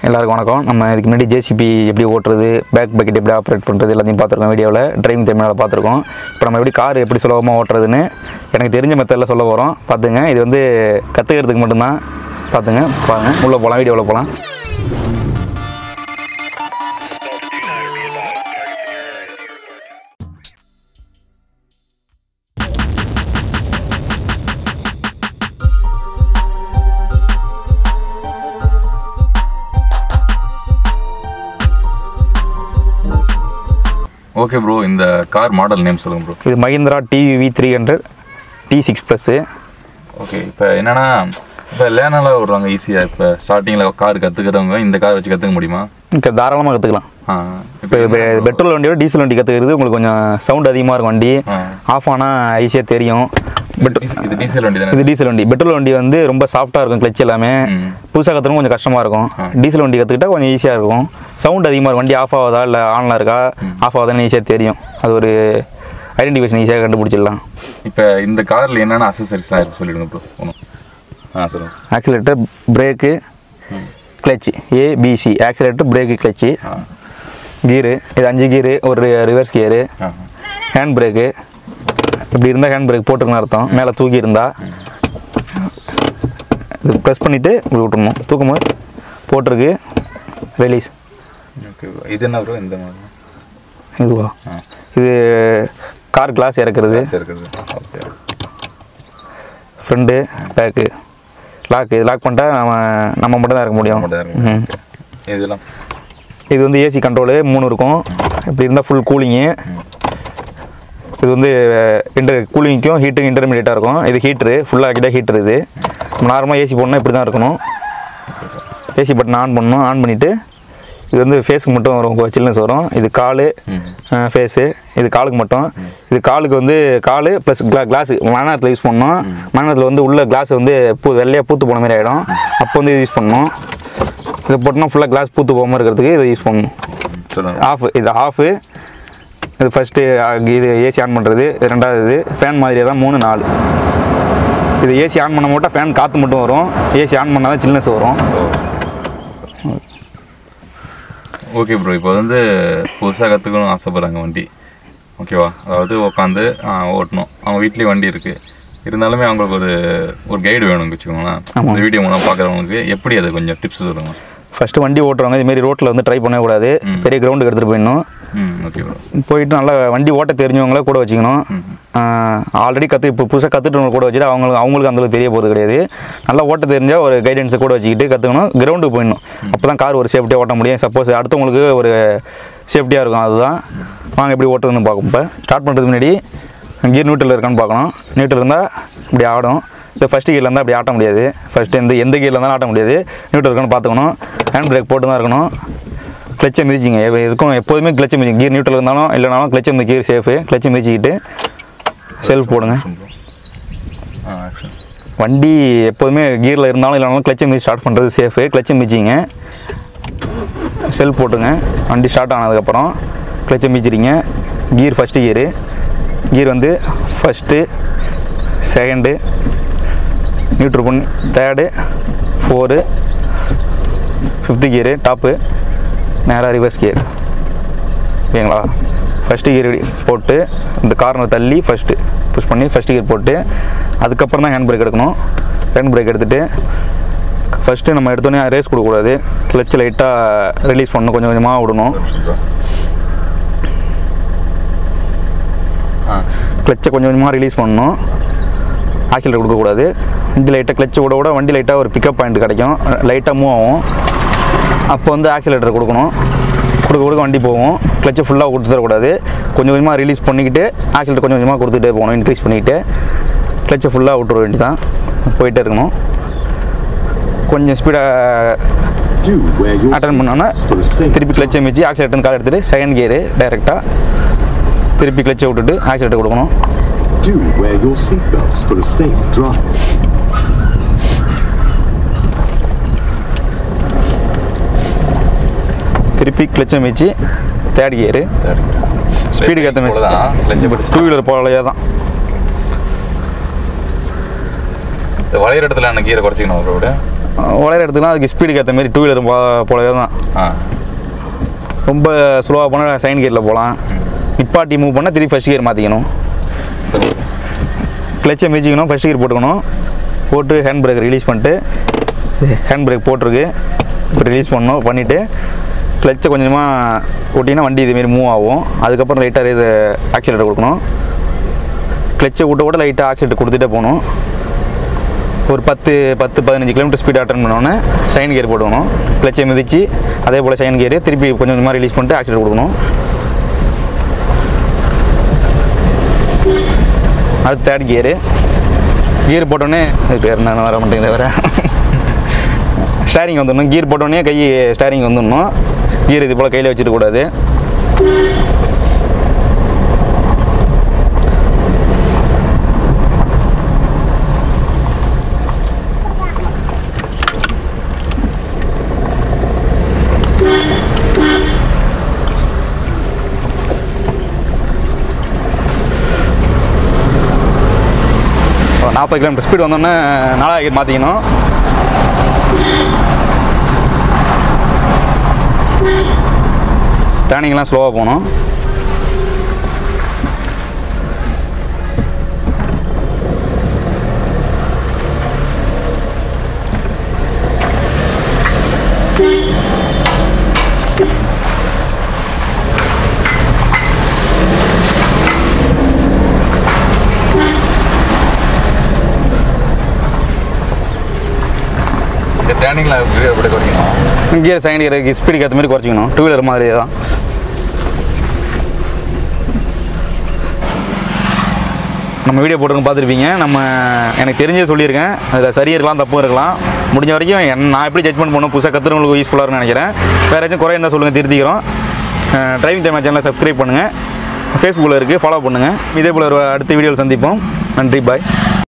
எல்லாருக்கும் வணக்கம் நம்ம இதுக்கு முன்னாடி ஜேசிபி எப்படி ஓட்டுறது பேக் பக்கெட் எப்படி ஆப்ரேட் பண்ணுறது எல்லாத்தையும் பார்த்துருக்கோம் வீடியோவில் டிரைவிங் தமிழால் பார்த்துருக்கோம் இப்போ நம்ம எப்படி கார் எப்படி சுலபமாக ஓட்டுறதுன்னு எனக்கு தெரிஞ்ச மெத்தடில் சொல்ல போகிறோம் பார்த்துங்க இது வந்து கற்றுக்கிறதுக்கு மட்டும்தான் பார்த்துங்க பாருங்க உள்ளே போகலாம் வீடியோவில் போகலாம் ஓகே ப்ரோ இந்த கார் மாடல் நேம் சொல்லுங்க ப்ரோ இது Mahindra TV three hundred T six plus okay இப்போ என்னன்னா இப்போ லேனெல்லாம் விடுறாங்க ஈஸியாக இப்போ ஸ்டார்டிங்கில் கார் கற்றுக்கிறவங்க இந்த கார் வச்சு கற்றுக்க முடியுமா இங்கே தாராளமாக கற்றுக்கலாம் ஆ இப்போ இப்போ பெட்ரோல் வண்டியோட டீசல் வண்டி கற்றுக்கிறது உங்களுக்கு கொஞ்சம் சவுண்ட் அதிகமாக இருக்கும் வண்டி ஆ. ஆஃப் ஆனால் ஈஸியாக தெரியும் பெட்ரோல் இது டீசல் வண்டி தானே இது டீசல் வண்டி பெட்ரோல் வண்டி வந்து ரொம்ப சாஃப்டாக இருக்கும் கிளச் எல்லாமே ம். புதுசாக கற்றுக்கும் கொஞ்சம் கஷ்டமாக இருக்கும் ஆ. டீசல் வண்டி கற்றுக்கிட்டா கொஞ்சம் ஈஸியாக இருக்கும் சவுண்ட் அதிகமாக இருக்கும் வண்டி ஆஃப் ஆகுதா இல்லை ஆனில் இருக்கா ஆஃப் ஆகுதான்னு ஈஸியாக தெரியும் அது ஒரு ஐடென்டிஃபிகேஷன் ஈஸியாக கண்டுபிடிச்சிடலாம் இப்போ இந்த காரில் என்னென்ன அசசரிஸ்லாம் இருக்கு சொல்லிடுங்க ப்ரோ ஒன்றும் ஆ சொல்லுங்கள் accelerator brake clutch ABC accelerator brake clutch ஆ கீரு இது அஞ்சு கீரு ஒரு ரிவர்ஸ் கியரு ஆ ஹேண்ட் பிரேக்கு இப்படி இருந்தால் ஹேண்ட் பிரேக் போட்டுருக்குன்னு அர்த்தம் மேலே தூக்கி இருந்தால் இது ப்ரெஸ் பண்ணிவிட்டு இப்படி விட்டுறணும் தூக்கும் போது போட்டிருக்கு ரிலீஸ் ஓகே ப்ரோ இது என்ன ப்ரோ இந்த மாதிரி இதுவா ஆ இது கார் கிளாஸ் இறக்குறது சரி இருக்குது ஓகே ஃப்ரண்ட்டு பேக்கு லாக் இது லாக் பண்ணிட்டா நம்ம நம்ம மட்டும் தான் இருக்க முடியும் மட்டும் தான் இருக்கு. ம். இதெல்லாம் இது வந்து ஏசி கண்ட்ரோலு மூணு இருக்கும் இப்படி இருந்தால் ஃபுல் கூலிங்கு இது வந்து இன்டர் கூலிங்க்கும் ஹீட்டுக்கும் இன்டர்மீடியட்டாக இருக்கும் இது ஹீட்ரு ஃபுல்லாக ஆக்கிட்டா ஹீட்ரு இது நார்மலாக ஏசி போடணும் இப்படி தான் இருக்கணும் ஏசி பட்டன் ஆன் பண்ணணும் ஆன் பண்ணிவிட்டு இது வந்து ஃபேஸுக்கு மட்டும் வரும் சில்னஸ் வரும் இது காலு ஃபேஸு இது காலுக்கு மட்டும் இது காலுக்கு வந்து காலு ப்ளஸ் கிளா கிளாஸு மரணத்தில் யூஸ் பண்ணணும் மரணத்தில் வந்து உள்ள கிளாஸ் வந்து பூ வெள்ளையாக பூத்து போன மாதிரி ஆகிடும் அப்போ வந்து இது யூஸ் பண்ணணும் இதை போட்டோம்னா ஃபுல்லாக கிளாஸ் பூத்து போகாமல் இருக்கிறதுக்கு இதை யூஸ் பண்ணணும் சொல்லுங்கள் ஆஃப் இது ஆஃபு இது ஃபஸ்ட்டு இது ஏசி ஆன் பண்ணுறது ரெண்டாவது இது ஃபேன் மாதிரியே தான் மூணு நாலு இது ஏசி ஆன் பண்ண மாட்டா ஃபேன் காற்று மட்டும் வரும் ஏசி ஆன் பண்ணால் தான் சில்னஸ் வரும் ஓகே ப்ரோ இப்போ வந்து புதுசாக கற்றுக்கணும்னு ஆசைப்பட்றாங்க வண்டி ஓகேவா அதாவது உட்காந்து ஓட்டணும் அவங்க வீட்லேயும் வண்டி இருக்குது இருந்தாலுமே அவங்களுக்கு ஒரு ஒரு கைடு வேணும்னு வச்சுக்கோங்களேன் இந்த வீடியோ மூலம் பார்க்குறவங்களுக்கு எப்படி அது கொஞ்சம் டிப்ஸ் சொல்லுங்கள் ஃபஸ்ட்டு வண்டி ஓட்டுறவங்க இதுமாரி ரோட்டில் வந்து ட்ரை பண்ணக்கூடாது பெரிய கிரவுண்டுக்கு எடுத்துகிட்டு போயிடணும் ம் ஓகே ப்ரோ போயிட்டு நல்லா வண்டி ஓட்ட தெரிஞ்சவங்கள கூட வச்சுக்கணும் ஆல்ரெடி கற்று இப்போ புதுசாக கற்றுட்டு கூட வச்சுட்டு அவங்களுக்கு அவங்களுக்கு அந்தளவுக்கு தெரிய போகிறது கிடையாது நல்லா ஓட்ட தெரிஞ்சால் ஒரு கைடன்ஸை கூட வச்சுக்கிட்டு கற்றுக்கணும் கிரவுண்டுக்கு போயிடணும் அப்போ தான் கார் ஒரு சேஃப்டியாக ஓட்ட முடியும் சப்போஸ் அடுத்தவங்களுக்கு ஒரு சேஃப்டியாக இருக்கும் அதுதான் வாங்க எப்படி ஓட்டுறதுன்னு பார்க்கும் இப்போ ஸ்டார்ட் பண்ணுறதுக்கு முன்னாடி கியர் நியூட்ரல் இருக்கான்னு பார்க்கணும் நியூட்ரல் இருந்தால் இப்படி ஆடும் இப்போ ஃபஸ்ட்டு கீரில் இருந்தால் அப்படி ஆட்ட முடியாது ஃபஸ்ட்டு எந்த எந்த கீரில் இருந்தாலும் ஆட்ட முடியாது நியூட்ரல் இருக்கான்னு பார்த்துக்கணும் ஹேண்ட் பிரேக் போட்டு தான் இருக்கணும் கிளச்சை மிதிச்சிங்க எவ- எதுக்கும் எப்போதுமே கிளச்சை மிதிங்க கீர் நியூட்ரல் இருந்தாலும் இல்லைனாலும் கிளச்சை மிதி கீர் சேஃபு கிளச்சை மிதிச்சிக்கிட்டு செல்ஃப் போடுங்க ஆ ஆக்ஷன் வண்டி எப்போதுமே கீரில் இருந்தாலும் இல்லைனாலும் கிளச்சை மிதி ஸ்டார்ட் பண்ணுறது சேஃபு கிளச்சை மிதிச்சிங்க செல்ஃப் போட்டுங்க வண்டி ஸ்டார்ட் ஆனதுக்கப்புறம் கிளச்சை மிதிச்சிரிங்க கீர் ஃபஸ்ட்டு கீரு கீர் வந்து ஃபஸ்ட்டு செகண்டு நியூட்ரு பண்ணி third four fifth gear top நேராக ரிவர்ஸ் கியர் ஓகேங்களா ஃபஸ்ட்டு கியர் போட்டு இந்த கார்னர் தள்ளி ஃபஸ்ட்டு புஷ் பண்ணி ஃபஸ்ட்டு கியர் போட்டு அதுக்கப்புறம் தான் ஹேண்ட் பிரேக் எடுக்கணும் ஹேண்ட் பிரேக் எடுத்துகிட்டு ஃபஸ்ட்டு நம்ம எடுத்தோடனே ரேஸ் கொடுக்கக்கூடாது கிளச்சு லைட்டாக ரிலீஸ் பண்ணணும் கொஞ்சம் கொஞ்சமாக விடணும் ஆ கிளச்சை கொஞ்சம் கொஞ்சமாக ரிலீஸ் பண்ணணும் ஆக்சிலேட்டர் கொடுக்கக்கூடாது வண்டி லைட்டாக கிளச்சை விட விட வண்டி லைட்டாக ஒரு பிக்கப் பாயிண்ட் கிடைக்கும் லைட்டாக மூவ் ஆகும் அப்போ வந்து ஆக்சிலேட்டர் கொடுக்கணும் கொடுக்க கொடுக்க வண்டி போகும் கிளச்சை ஃபுல்லாக கொடுத்து தரக்கூடாது கொஞ்சம் கொஞ்சமாக ரிலீஸ் பண்ணிக்கிட்டு ஆக்சிலேட்டர் கொஞ்சம் கொஞ்சமாக கொடுத்துட்டே போகணும் இன்க்ரீஸ் பண்ணிக்கிட்டு கிளச்சை ஃபுல்லாக விட்டுற வேண்டி தான் போயிட்டே இருக்கணும் கொஞ்சம் ஸ்பீடாக Do wear your அட்டன் பண்ணோன்னா seatbelts for a safe திருப்பி கிளச்சை மிச்சு ஆக்சிலேட்டர் கால் எடுத்துகிட்டு செகண்ட் கியரு டைரெக்டாக திருப்பி கிளச்சை விட்டுட்டு ஆக்சிலேட்டர் கொடுக்கணும் Do wear your seatbelts for a safe drive. திருப்பி கிளச்சை மிச்சு தேர்ட் கியரு ஸ்பீடுக்கு ஏற்ற மாதிரி தான் லட்சம் டூ வீலர் போகலையே தான் இந்த வளையிற இடத்துல என்ன கீரை குறைச்சிக்கணும் அவரோட வளையிற இடத்துக்குலாம் அதுக்கு ஸ்பீடுக்கு ஏற்ற மாதிரி டூ வீலர் போலவே தான் ஆ ரொம்ப ஸ்லோவாக போனால் செகண்ட் கியரில் போகலாம் நிப்பாட்டி மூவ் பண்ணால் திருப்பி ஃபஸ்ட் கியர் மாற்றிக்கணும் சரி கிளச்சை மிதிச்சிக்கணும் ஃபஸ்ட் கியர் போட்டுக்கணும் போட்டு ஹேண்ட் பிரேக் ரிலீஸ் பண்ணிட்டு ஹேண்ட் பிரேக் போட்டிருக்கு இப்போ ரிலீஸ் பண்ணணும் பண்ணிவிட்டு கிளச்சை கொஞ்சமாக ஓட்டினா வண்டி இதுமாரி மூவ் ஆகும் அதுக்கப்புறம் லைட்டாக ரேஸ் ஆக்சிலேட்டர் கொடுக்கணும் கிளச்சை விட்ட கூட லைட்டாக ஆக்சிலேட்டர் கொடுத்துட்டே போகணும் ஒரு பத்து பத்து பதினஞ்சு கிலோமீட்டர் ஸ்பீட் அட்டன் பண்ணோன்னே சைன் கியர் போட்டுக்கணும் கிளச்சை மிதிச்சு அதே போல் சைன் கியர் திருப்பி கொஞ்சம் கொஞ்சமாக ரிலீஸ் பண்ணிட்டு ஆக்சிலேட்டர் கொடுக்கணும் அடுத்து தேர்ட் கியரு கியர் போட்டோன்னே இது பேர் என்ன வர மாட்டேங்குது வேறு ஸ்டேரிங் வந்துடணும் கீர் போட்டோன்னே கை ஸ்டேரிங் வந்துடணும் கீர் இது போல் கையில் வச்சுட்டு கூடாது நாற்பது கிலோமீட்டர் ஸ்பீட் வந்தோடனே நாலாவது கீர் மாற்றிக்கணும் டேர்னிங்லாம் ஸ்லோவாக போகணும் இந்த டேர்னிங்கில் எப்படி எப்படி குறைக்கணும் கியர் செகண்ட் கியருக்கு ஸ்பீடுக்கு ஏற்ற மாதிரி குறைச்சிக்கணும் டூ வீலர் மாதிரி தான் நம்ம வீடியோ போட்டுருங்க பார்த்துருப்பீங்க நம்ம எனக்கு தெரிஞ்சே சொல்லியிருக்கேன் அதில் சரியாக இருக்கலாம் தப்பும் இருக்கலாம் முடிஞ்ச வரைக்கும் என் நான் எப்படி ஜட்மெண்ட் பண்ணணும் புதுசாக கற்றுறவங்களுக்கு யூஸ்ஃபுல்லாக இருக்கும்னு நினைக்கிறேன் வேறு ஏதாச்சும் குறை இருந்தால் சொல்லுங்கள் திருத்திக்கிறோம் டிரைவிங் டைம் சேனலை சப்ஸ்கிரைப் பண்ணுங்கள் ஃபேஸ்புக்கில் இருக்குது ஃபாலோ பண்ணுங்கள் இதே போல் ஒரு அடுத்த வீடியோவில் சந்திப்போம் நன்றி பாய்